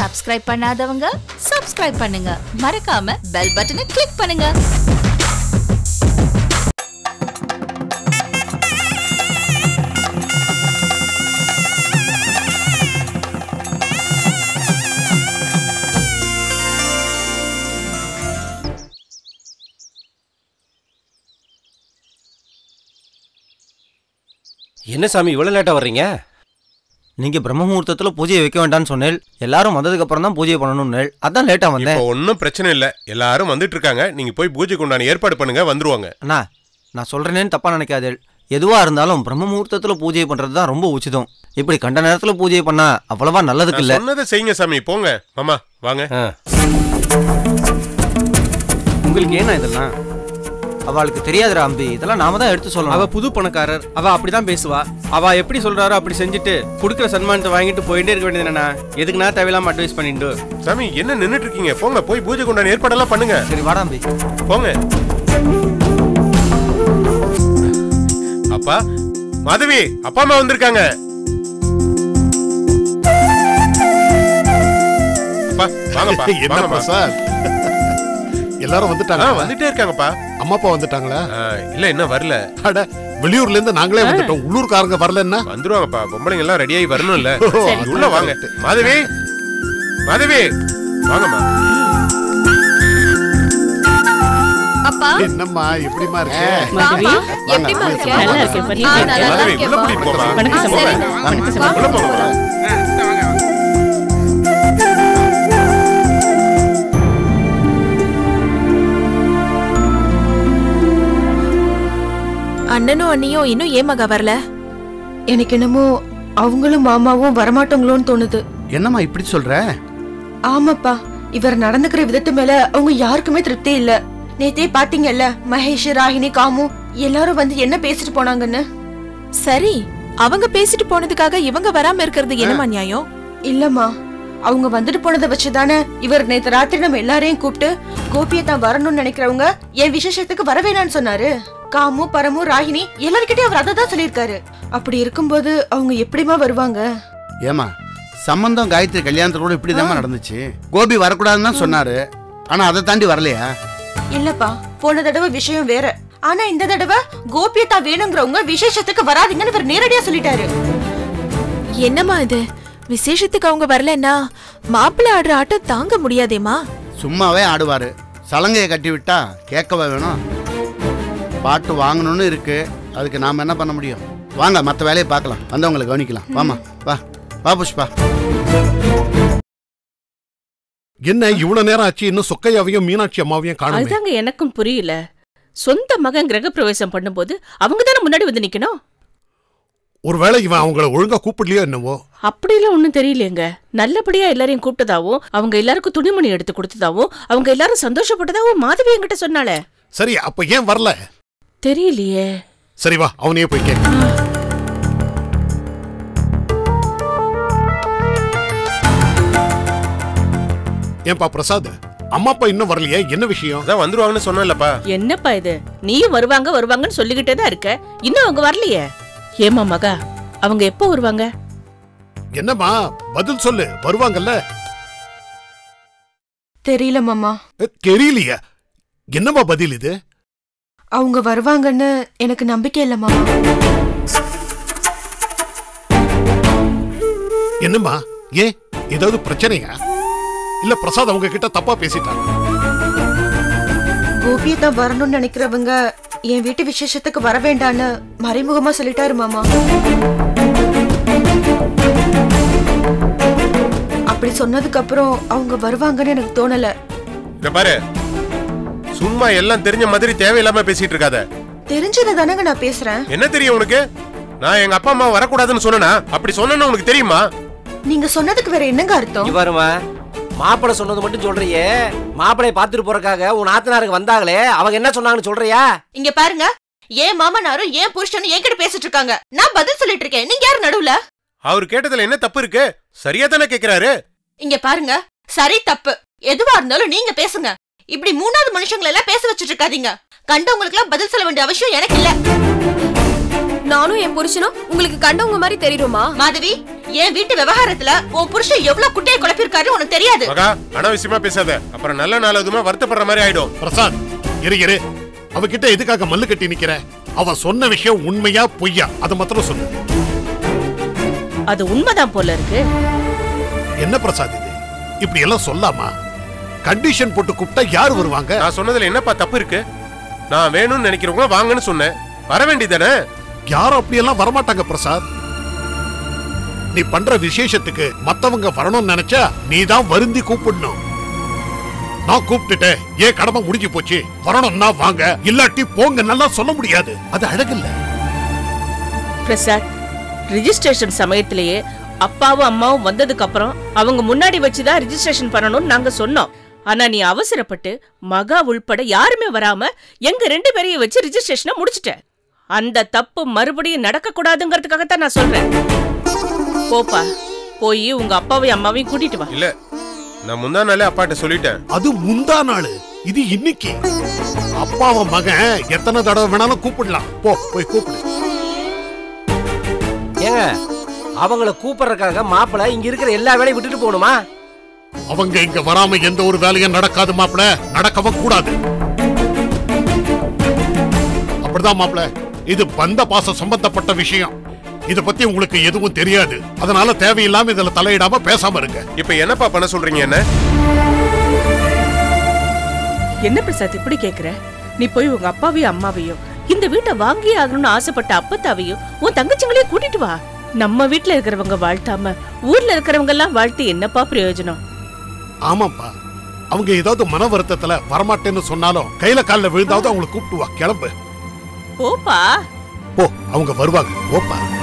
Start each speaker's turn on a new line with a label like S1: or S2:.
S1: Subscribe பண்ணாதவங்க subscribe பண்ணுங்க மறக்காம பெல் பட்டனை கிளிக் பண்ணுங்க
S2: என்ன சாமி இவ்வளவு லேட்டா வர்றீங்க
S3: நீங்க பிரம்ம முகூர்த்தத்துல பூஜையை வைக்க வேண்டாம்னு சொன்னேன் எல்லாரும் வந்ததுக்கு அப்புறம் தான் பூஜையை பண்ணணும்னு அதான் லேட்டா வந்தேன்
S4: இப்போ ஒன்றும் பிரச்சனை இல்லை எல்லாரும் வந்துட்டு இருக்காங்க நீங்க போய் பூஜைக்கு உண்டான ஏற்பாடு பண்ணுங்க வந்துருவாங்க
S3: அண்ணா நான் சொல்றேனேன்னு தப்பா நினைக்காதே எதுவா இருந்தாலும் பிரம்ம முகூர்த்தத்துல பூஜை பண்றது தான் ரொம்ப உச்சிதம் இப்படி கண்ட நேரத்துல பூஜை பண்ணா அவ்வளவா நல்லதுக்கு
S4: நான்
S3: இல்ல
S4: சொன்னதை செய்யுங்க சாமி போங்க மாமா வாங்க
S2: ஆ.
S5: உங்களுக்கு ஏனா இதெல்லாம்
S3: அவளுக்கு தெரியாதுடா அம்பி இதெல்லாம் நாம தான் எடுத்து
S5: அவ
S3: சொல்லணும்
S5: புது பணக்காரர் அவ அப்படிதான் பேசுவா அவ எப்படி சொல்றாரோ அப்படி செஞ்சுட்டு குடுக்குற சன்மானத்தை வாங்கிட்டு போயிட்டே இருக்க வேண்டியது என்னன்னா எதுக்கு நான் தேவையில்லாம அட்வைஸ் பண்ணிட்டு
S4: சாமி என்ன நின்னுட்டு இருக்கீங்க போங்க போய் பூஜைக்கு உண்டான ஏற்பாடெல்லாம் பண்ணுங்க
S3: சரி வாடா அம்பி
S4: போங்க அப்பா மாதவி அப்பா அம்மா வந்திருக்காங்க அப்பா வாங்கப்பா
S6: என்ன
S4: வாங்கம்மா
S6: பிரசாத் எல்லாரும்
S4: ஆ
S6: வந்துட்டாங்க
S4: வந்துட்டே இருக்காங்கப்பா
S6: அம்மா அப்பா வந்துட்டாங்களா
S4: ஆ, இல்ல இன்னும் வரல
S6: அட வெளியூர்ல இருந்து நாங்களே வந்துட்டோம் உள்ளூர்காரங்க வரலன்னா
S4: வந்துருவாங்கப்பா பொம்பளைங்க எல்லாம் ரெடியாகி வரணும் இல்ல
S6: ஓ,
S4: உள்ள வாங்க மாதவி மாதவி வாங்கம்மா
S1: அப்பா
S6: என்னம்மா எப்படிமா இருக்கு
S1: வாமா
S6: வாங்க,
S1: எப்படிமா
S6: வாங்க,
S1: இருக்க
S6: வாங்க.
S7: நல்லா இருக்கேன், பாட்டி.
S1: ஆ, நல்லா
S4: மாதவி உள்ள
S1: இருக்கேன்ப்பா.
S4: கூட்டிட்டு போமா
S7: வணக்கம்
S1: ஆ,
S7: சம்பா.
S1: சரி.
S7: வணக்கம் சம்பா.
S4: உள்ள போங்க
S8: அண்ணனும் அண்ணியும் இன்னும் ஏன் மகா வரல
S9: எனக்கு என்னமோ அவங்களும் மாமாவும் வரமாட்டாங்களோன்னு தோணுது
S10: என்னம்மா இப்படி சொல்ற
S9: ஆமாப்பா இவர் நடந்துக்கிற விதத்து மேல அவங்க யாருக்குமே திருப்தி இல்ல நேத்தே பாத்தீங்கல்ல மகேஷ் ராகினி காமு எல்லாரும் வந்து என்ன பேசிட்டு போனாங்கன்னு
S8: சரி அவங்க பேசிட்டு போனதுக்காக இவங்க வராம இருக்கிறது என்னமா நியாயம்
S9: இல்லம்மா அவங்க வந்துட்டு போனதை வச்சுதானே இவர் நேத்து ராத்திரி நம்ம எல்லாரையும் கூப்பிட்டு கோபியை தான் வரணும்னு நினைக்கிறவங்க என் விசேஷத்துக்கு வர வேணாம்னு சொன்னாரு காமு பரமு ராகினி எல்லார்கிட்டயும் அவர் அதை தான் சொல்லியிருக்காரு அப்படி இருக்கும்போது அவங்க எப்படிமா வருவாங்க
S10: ஏமா சம்பந்தம் காயத்ரி கல்யாணத்துல கூட இப்படி நடந்துச்சு கோபி வரக்கூடாதுன்னு தான் சொன்னாரு ஆனா அதை தாண்டி வரலையா
S9: இல்லப்பா போன தடவை விஷயம் வேற ஆனா இந்த தடவை கோபியத்தா வேணுங்கிறவங்க விசேஷத்துக்கு வராதீங்கன்னு இவர் நேரடியா சொல்லிட்டாரு
S8: என்னம்மா இது விசேஷத்துக்கு அவங்க வரலன்னா மாப்பிள்ளை ஆடுற ஆட்டம் தாங்க முடியாதேமா
S10: சும்மாவே ஆடுவாரு சலங்கையை கட்டி விட்டா கேட்கவா வேணும் பாட்டு வாங்கணும்னு இருக்கு அதுக்கு நாம என்ன பண்ண முடியும் வாங்க மற்ற வேலையை பார்க்கலாம் வந்தவங்களை கவனிக்கலாம் வாமா வா வா புஷ்பா
S6: என்ன இவ்வளவு நேரம் ஆச்சு இன்னும் சொக்கையாவையும் மீனாட்சி அம்மாவையும் காணுமே
S7: அதுதாங்க எனக்கும் புரியல சொந்த மகன் கிரகப்பிரவேசம் பண்ணும்போது அவங்க தானே முன்னாடி வந்து நிக்கணும்
S6: ஒருவேளை இவன் அவங்கள ஒழுங்கா கூப்பிடலையோ என்னவோ
S7: அப்படிலாம் ஒண்ணும் தெரியலங்க நல்லபடியா எல்லாரையும் கூப்பிட்டதாவும் அவங்க எல்லாருக்கும் துணிமணி எடுத்து கொடுத்ததாவும் அவங்க எல்லாரும் சந்தோஷப்பட்டதாவும் மாதவி என்கிட்ட சொன்னாளே
S6: சரி அப்ப ஏன் வரல
S7: தெரியலையே
S6: சரி வா அவனையே போய் கேட்க ஏன்பா பிரசாத் அம்மா அப்பா இன்னும் வரலையே என்ன விஷயம்
S4: அதான் வந்துருவாங்கன்னு சொன்னேன்லப்பா
S7: என்னப்பா இது நீயும் வருவாங்க வருவாங்கன்னு சொல்லிக்கிட்டே தான் இருக்க இன்னும் அவங்க வரலையே ஏமா மகா அவங்க எப்போ வருவாங்க
S6: என்னம்மா பதில் சொல்லு வருவாங்கல்ல
S9: தெரியல மாமா
S6: எ, தெரியலையே என்னம்மா பதில் இது
S9: அவங்க வருவாங்கன்னு எனக்கு நம்பிக்கை இல்ல மாமா
S6: என்னம்மா ஏன் ஏதாவது பிரச்சனையா இல்ல பிரசாத் அவங்க கிட்ட தப்பா பேசிட்டாங்க
S9: கோபியை தான் வரணும்னு நினைக்கிறவங்க என் வீட்டு விசேஷத்துக்கு வர வேண்டான்னு மறைமுகமா சொல்லிட்டாரு மாமா அப்படி சொன்னதுக்கு அப்புறம் அவங்க வருவாங்கன்னு எனக்கு தோணல
S4: இத பாரு சும்மா எல்லாம் தெரிஞ்ச மாதிரி தேவையில்லாம பேசிட்டு இருக்காத
S9: தெரிஞ்சதை தானங்க நான் பேசுறேன்
S4: என்ன தெரியும் உனக்கு நான் எங்க அப்பா அம்மா வரக்கூடாதுன்னு சொன்னனா அப்படி சொன்னேன்னு உனக்கு தெரியுமா
S9: நீங்க சொன்னதுக்கு வேற என்னங்க அர்த்தம்
S2: இங்க பாருமா மாப்பிளை சொன்னது மட்டும் சொல்றியே மாப்பிளைய பாத்துட்டு போறக்காக உன் ஆத்தனாருக்கு வந்தாங்களே அவங்க என்ன சொன்னாங்கன்னு சொல்றியா
S9: இங்க பாருங்க ஏன் மாமனாரும் ஏன் புருஷனும் என்கிட்ட பேசிட்டு இருக்காங்க நான் பதில் சொல்லிட்டு இருக்கேன் நீங்க யாரு நடுவுல
S4: அவர் கேட்டதுல என்ன தப்பு இருக்கு சரியா தானே கேக்குறாரு
S9: இங்க பாருங்க சரி தப்பு எதுவா இருந்தாலும் நீங்க பேசுங்க இப்படி மூணாவது மனுஷங்களை எல்லாம் பேச வச்சுட்டு இருக்காதீங்க கண்டவங்களுக்கு எல்லாம் பதில் சொல்ல வேண்டிய அவசியம் எனக்கு இல்ல
S8: நானும் என் புருஷனும் உங்களுக்கு கண்டவங்க மாதிரி தெரியுமா
S9: மாதவி என் வீட்டு விவகாரத்துல உன் புருஷன் எவ்வளவு குட்டையை குழப்பிருக்காரு உனக்கு தெரியாது
S4: மகா அனாவசியமா பேசாத அப்புறம் நல்ல நாள் எதுவுமே வருத்தப்படுற மாதிரி ஆயிடும்
S6: பிரசாத் இரு இரு அவகிட்ட எதுக்காக மல்லு கட்டி நிக்கிற அவ சொன்ன விஷயம் உண்மையா பொய்யா அதை மாத்திரம் சொல்லு
S7: அது உண்மைதான் போல இருக்கு
S6: என்ன பிரசாத் இது இப்படி எல்லாம் சொல்லாமா கண்டிஷன் போட்டு கூப்பிட்டா யார் வருவாங்க
S4: நான் சொன்னதுல என்னப்பா தப்பு இருக்கு நான் வேணும்னு நினைக்கிறவங்க வாங்கன்னு சொன்னேன் வர வேண்டியதானே
S6: யாரும் அப்படி எல்லாம் வரமாட்டாங்க பிரசாத் நீ பண்ற விசேஷத்துக்கு மத்தவங்க வரணும்னு நினைச்சா நீ தான் வருந்தி கூப்பிடணும் நான் கூப்பிட்டுட்டேன் ஏன் கடமை முடிஞ்சு போச்சு வரணும்னா வாங்க இல்லாட்டி போங்க நல்லா சொல்ல முடியாது அது அழகில்ல
S7: பிரசாத் ரிஜிஸ்ட்ரேஷன் சமயத்திலேயே அப்பாவும் அம்மாவும் வந்ததுக்கு அப்புறம் அவங்க முன்னாடி வச்சுதான் ரிஜிஸ்ட்ரேஷன் பண்ணணும்னு நாங்க சொன்னோம் ஆனா நீ அவசரப்பட்டு மகா உள்பட யாருமே வராம எங்க ரெண்டு பேரையும் வச்சு ரிஜிஸ்ட்ரேஷனை முடிச்சிட்ட அந்த தப்பு மறுபடியும் நடக்க கூடாதுங்கிறதுக்காகத்தான் நான் சொல்றேன் போப்பா போய் உங்க அப்பாவையும் அம்மாவையும் கூட்டிட்டு வா
S4: இல்ல நான் முந்தா நாளே அப்பாட்ட சொல்லிட்டேன்
S6: அது முந்தா நாள் இது இன்னைக்கு அப்பாவும் மகன் எத்தனை தடவை வேணாலும் கூப்பிடலாம் போ போய் கூப்பிடு
S2: ஏங்க அவங்கள கூப்பிடுறதுக்காக மாப்பிள்ளை இங்க இருக்கிற எல்லா வேலையும் விட்டுட்டு போகணுமா
S6: அவங்க இங்க வராம எந்த ஒரு வேலையும் நடக்காது மாப்பிள நடக்கவும் கூடாது அப்படிதான் மாப்பிள இது பந்த பாசம் சம்பந்தப்பட்ட விஷயம் இத பத்தி உங்களுக்கு எதுவும் தெரியாது அதனால தேவையில்லாம இதுல தலையிடாம பேசாம இருங்க
S4: இப்ப என்னப்பா பண்ண சொல்றீங்க என்ன
S7: என்ன பிரசாத் இப்படி கேக்குற நீ போய் உங்க அப்பாவையும் அம்மாவையும் இந்த வீட்டை வாங்கி ஆகணும்னு ஆசைப்பட்ட அப்பத்தாவையும் உன் தங்கச்சிங்களையும் கூட்டிட்டு வா நம்ம வீட்ல இருக்கிறவங்க வாழ்த்தாம ஊர்ல இருக்கிறவங்க எல்லாம் வாழ்த்து என்னப்பா பிரயோஜனம்
S6: ஆமாப்பா அவங்க ஏதாவது மன வருத்தத்துல வரமாட்டேன்னு சொன்னாலும் கையில கால்ல விழுந்தாவது அவங்களை கூப்பிட்டு வா கிளம்பு
S7: போப்பா
S6: போ அவங்க வருவாங்க போப்பா